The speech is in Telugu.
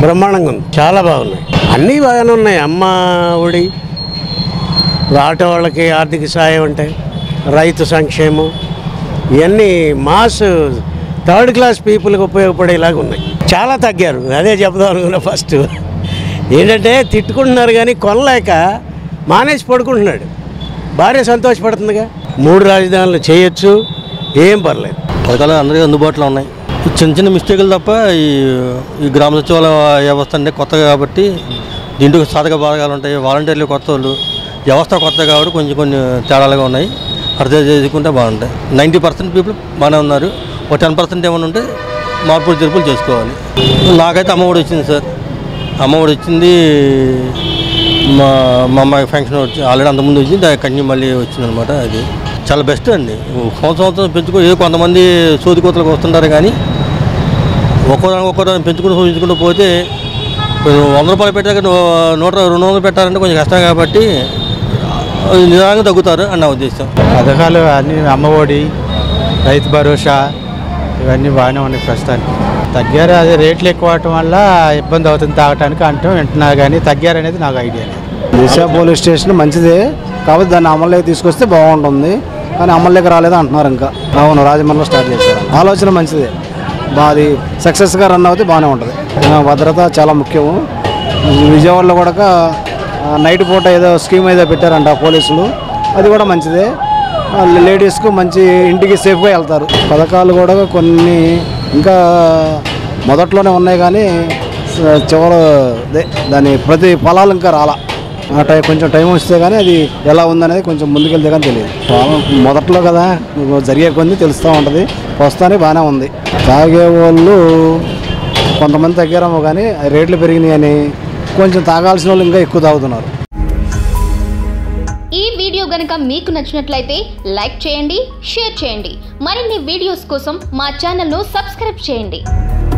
బ్రహ్మాండంగా ఉంది చాలా బాగున్నాయి అన్నీ బాగానే ఉన్నాయి అమ్మ ఒడి ఆటో వాళ్ళకి ఆర్థిక సాయం ఉంటాయి రైతు సంక్షేమం ఇవన్నీ మాస్ థర్డ్ క్లాస్ పీపుల్కి ఉపయోగపడేలాగా ఉన్నాయి చాలా తగ్గారు అదే చెప్దాం అనుకున్నా ఫస్ట్ ఏంటంటే తిట్టుకుంటున్నారు కానీ కొనలేక మానేసి పడుకుంటున్నాడు భార్య సంతోషపడుతుందిగా మూడు రాజధానులు చేయొచ్చు ఏం పర్లేదు పథకాలు అందరికీ అందుబాటులో ఉన్నాయి ఈ చిన్న చిన్న మిస్టేకులు తప్ప ఈ ఈ గ్రామ సచివాలయ వ్యవస్థ అంటే కొత్తగా కాబట్టి దీంట్లో సాధక బాధకాలు ఉంటాయి వాలంటీర్లు కొత్త వాళ్ళు వ్యవస్థ కొత్త కాబట్టి కొంచెం కొన్ని తేడాలుగా ఉన్నాయి అర్థం చేసుకుంటే బాగుంటాయి నైంటీ పర్సెంట్ పీపుల్ బాగానే ఉన్నారు ఒక టెన్ పర్సెంట్ ఏమైనా ఉంటే మార్పులు తీర్పులు చేసుకోవాలి నాకైతే అమ్మఒడి వచ్చింది సార్ అమ్మఒడి వచ్చింది మా మా అమ్మాయి ఫంక్షన్ వచ్చి ఆల్రెడీ అంతకుముందు వచ్చింది దాని కంటిన్యూ మళ్ళీ వచ్చింది అనమాట అది చాలా బెస్ట్ అండి సంవత్సరం సంవత్సరం పెంచుకో ఏదో కొంతమంది సోది కోతలకు వస్తుంటారు కానీ ఒక్కోదానికి ఒక్కోదాన్ని పెంచుకుంటూ పెంచుకుంటూ పోతే కొంచెం వంద రూపాయలు పెట్టాక నూ- నూట రెండు వందలు పెట్టారంటే కొంచెం కష్టం కాబట్టి నిదానంగా తగ్గుతారు అని నా ఉద్దేశం పథకాలు అన్ని అమ్మఒడి రైతు భరోసా ఇవన్నీ బాగానే ఉన్నాయి ప్రస్తుతానికి తగ్గారు అదే రేట్లు ఎక్కువ అవటం వల్ల ఇబ్బంది అవుతుంది తాగటానికి అంటాం వింటున్నా కానీ తగ్గారు అనేది నాకు ఐడియా లేదు దిశ పోలీస్ స్టేషన్ మంచిదే కాబట్టి దాన్ని అమల్లోకి తీసుకొస్తే బాగుంటుంది కానీ అమల్లోకి రాలేదు అంటున్నారు ఇంకా అవును రాజమండ్రిలో స్టార్ట్ చేశారు ఆలోచన మంచిదే బాది సక్సెస్గా రన్ అవుతే బాగానే ఉంటుంది ఆ, భద్రత చాలా ముఖ్యము విజయవాడలో కూడా ఆ, నైట్ పూట ఏదో స్కీమ్ ఏదో పెట్టారంట పోలీసులు అది కూడా మంచిదే ఆ, లేడీస్కు మంచి ఇంటికి సేఫ్గా వెళ్తారు పథకాలు కూడా కొన్ని ఇంకా మొదట్లోనే ఉన్నాయి కానీ స- చివరి అదే దాని ప్రతి ఫలాలు ఇంకా రాలా ఆ టైం కొంచెం టైం వస్తే కానీ అది ఎలా ఉందనేది కొంచెం ముందుకెళ్తే కానీ తెలియదు పాపం మొదట్లో కదా జరిగే కొన్ని తెలుస్తూ ఉంటుంది వస్తానే బాగానే ఉంది తాగే వాళ్ళు కొంతమంది తగ్గారేమో కానీ రేట్లు పెరిగినాయి అని కొంచెం తాగాల్సిన వాళ్ళు ఇంకా ఎక్కువ తాగుతున్నారు ఈ వీడియో గనక మీకు నచ్చినట్లయితే లైక్ చేయండి షేర్ చేయండి మరిన్ని వీడియోస్ కోసం మా ఛానల్ను సబ్స్క్రైబ్ చేయండి